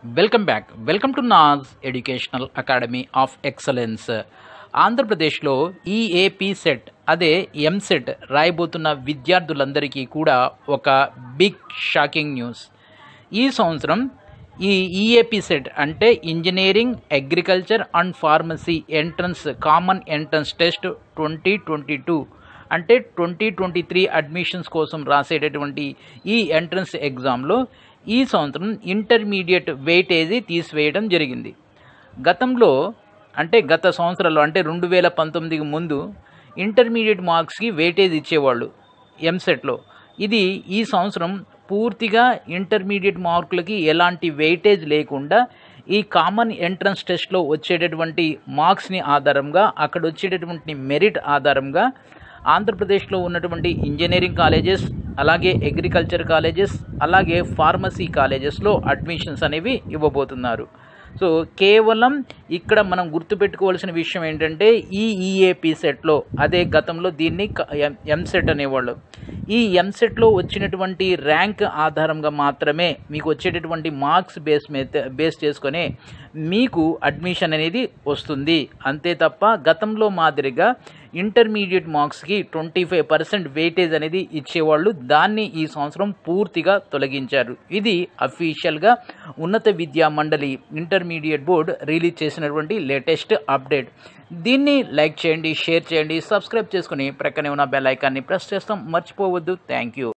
welcome back welcome to Naz educational academy of excellence ఆంధ్రప్రదేశ్లో EAPCET అదే EAMCET రాయబోతున్న విద్యార్థులందరికీ కూడా ఒక బిగ్ షాకింగ్ న్యూస్ ఈ సంవత్సరం ఈ ఈఏపీ సెట్ అంటే engineering agriculture and pharmacy entrance common entrance test twenty twenty two అంటే ట్వంటీ ట్వంటీ త్రీ అడ్మిషన్స్ కోసం రాసేటటువంటి ఈ ఎంట్రన్స్ ఎగ్జామ్లో ఈ సంవత్సరం ఇంటర్మీడియట్ వెయిటేజీ తీసివేయడం జరిగింది గతంలో అంటే గత సంవత్సరాల్లో అంటే రెండు వేల పంతొమ్మిదికి ముందు ఇంటర్మీడియట్ మార్క్స్కి వెయిటేజ్ ఇచ్చేవాళ్ళు ఎంసెట్లో ఇది ఈ సంవత్సరం పూర్తిగా ఇంటర్మీడియట్ మార్కులకి ఎలాంటి వెయిటేజ్ లేకుండా ఈ కామన్ ఎంట్రన్స్ టెస్ట్లో వచ్చేటటువంటి మార్క్స్ని ఆధారంగా అక్కడ వచ్చేటటువంటి మెరిట్ ఆధారంగా ఆంధ్రప్రదేశ్లో ఉన్నటువంటి ఇంజనీరింగ్ కాలేజెస్ అలాగే అగ్రికల్చర్ కాలేజెస్ అలాగే ఫార్మసీ కాలేజెస్లో అడ్మిషన్స్ అనేవి ఇవ్వబోతున్నారు సో కేవలం ఇక్కడ మనం గుర్తుపెట్టుకోవాల్సిన విషయం ఏంటంటే ఈ ఈఏపీ సెట్లో అదే గతంలో దీన్ని ఎంసెట్ అనేవాళ్ళు ఈ ఎంసెట్లో వచ్చినటువంటి ర్యాంక్ ఆధారంగా మాత్రమే మీకు వచ్చేటటువంటి మార్క్స్ బేస్ మీద బేస్ చేసుకొని మీకు అడ్మిషన్ అనేది వస్తుంది అంతే తప్ప గతంలో మాదిరిగా ఇంటర్మీడియట్ మార్క్స్కి ట్వంటీ ఫైవ్ పర్సెంట్ వెయిటేజ్ అనేది ఇచ్చేవాళ్ళు దాన్ని ఈ సంవత్సరం పూర్తిగా తొలగించారు ఇది అఫీషియల్గా ఉన్నత విద్యా మండలి ఇంటర్మీడియట్ బోర్డ్ రిలీజ్ చేసినటువంటి లేటెస్ట్ అప్డేట్ దీన్ని లైక్ చేయండి షేర్ చేయండి సబ్స్క్రైబ్ చేసుకుని ప్రక్కనే ఉన్న బెల్ ఐకాన్ని ప్రెస్ చేస్తాం మర్చిపోవద్దు థ్యాంక్ యూ